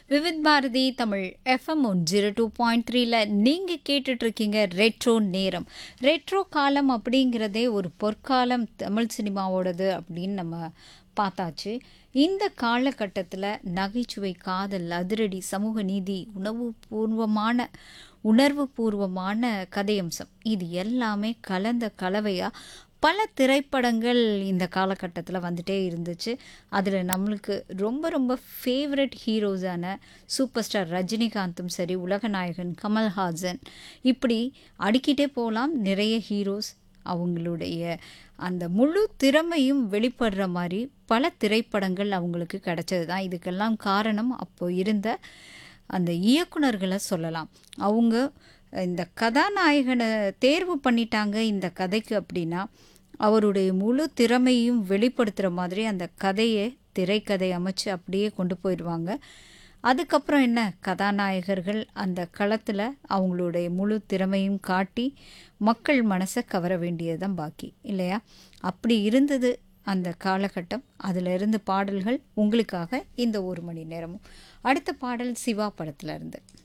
Vividh Bharati Tamil FM one zero two point த்ரீல நீங்கள் கேட்டுட்ருக்கீங்க ரெட்ரோ நேரம் ரெட்ரோ காலம் அப்படிங்கிறதே ஒரு பொற்காலம் தமிழ் சினிமாவோடது அப்படின்னு நம்ம பார்த்தாச்சு இந்த காலகட்டத்தில் நகைச்சுவை காதல் அதிரடி சமூக நீதி உணவு பூர்வமான உணர்வு பூர்வமான கதையம்சம் இது எல்லாமே கலந்த கலவையாக பல திரைப்படங்கள் இந்த காலகட்டத்தில் வந்துட்டே இருந்துச்சு அதில் நம்மளுக்கு ரொம்ப ரொம்ப ஃபேவரட் ஹீரோஸான சூப்பர் ஸ்டார் ரஜினிகாந்தும் சரி உலகநாயகன் கமல்ஹாசன் இப்படி அடிக்கிட்டே போகலாம் நிறைய ஹீரோஸ் அவங்களுடைய அந்த முழு திறமையும் வெளிப்படுற மாதிரி பல திரைப்படங்கள் அவங்களுக்கு கிடைச்சது தான் இதுக்கெல்லாம் காரணம் அப்போ இருந்த அந்த இயக்குனர்களை சொல்லலாம் அவங்க இந்த கதாநாயகனை தேர்வு பண்ணிட்டாங்க இந்த கதைக்கு அப்படின்னா அவருடைய முழு திறமையும் வெளிப்படுத்துகிற மாதிரி அந்த கதையை திரைக்கதை அமைச்சு அப்படியே கொண்டு போயிடுவாங்க அதுக்கப்புறம் என்ன கதாநாயகர்கள் அந்த களத்தில் அவங்களுடைய முழு திறமையும் காட்டி மக்கள் மனசை கவர வேண்டியது தான் பாக்கி இல்லையா அப்படி இருந்தது அந்த காலகட்டம் அதில் இருந்து பாடல்கள் உங்களுக்காக இந்த ஒரு மணி நேரமும் அடுத்த பாடல் சிவா படத்துல இருந்து